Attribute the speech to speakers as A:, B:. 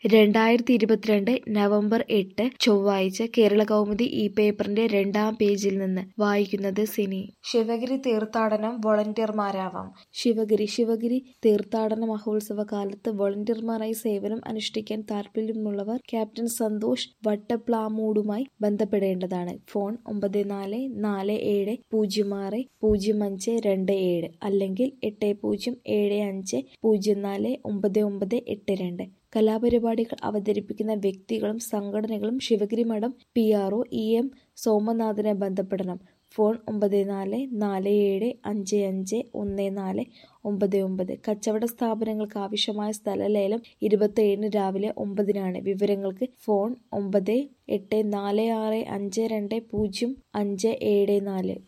A: രണ്ടായിരത്തി ഇരുപത്തിരണ്ട് നവംബർ എട്ട് ചൊവ്വാഴ്ച കേരളകൗമുദി ഈ പേപ്പറിന്റെ രണ്ടാം പേജിൽ നിന്ന് വായിക്കുന്നത് സിനി ശിവഗിരി തീർത്ഥാടനം വോളണ്ടിയർമാരാവാം ശിവഗിരി ശിവഗിരി തീർത്ഥാടന മഹോത്സവ കാലത്ത് വോളണ്ടിയർമാരായി സേവനം അനുഷ്ഠിക്കാൻ താൽപ്പര്യമുള്ളവർ ക്യാപ്റ്റൻ സന്തോഷ് വട്ടപ്ലാമൂടുമായി ബന്ധപ്പെടേണ്ടതാണ് ഫോൺ ഒമ്പത് നാല് നാല് ഏഴ് പൂജ്യം ആറ് പൂജ്യം അഞ്ച് രണ്ട് ഏഴ് അല്ലെങ്കിൽ എട്ട് പൂജ്യം ഏഴ് അഞ്ച് പൂജ്യം നാല് ഒമ്പത് ഒമ്പത് എട്ട് രണ്ട് കലാപരിപാടികൾ അവതരിപ്പിക്കുന്ന വ്യക്തികളും സംഘടനകളും Sivagiri Mutt P R O E M സോമനാഥനെ ബന്ധപ്പെടണം ഫോൺ ഒമ്പത് നാല് നാല് ഏഴ് അഞ്ച് അഞ്ച് ഒന്ന് നാല് ഒമ്പത് ഒമ്പത് കച്ചവട സ്ഥാപനങ്ങൾക്ക് ആവശ്യമായ സ്ഥലലേലം ഇരുപത്തേഴിന് രാവിലെ ഒമ്പതിനാണ് വിവരങ്ങൾക്ക് ഫോൺ ഒമ്പത് എട്ട് നാല് ആറ് അഞ്ച് രണ്ട് പൂജ്യം അഞ്ച് ഏഴ് നാല്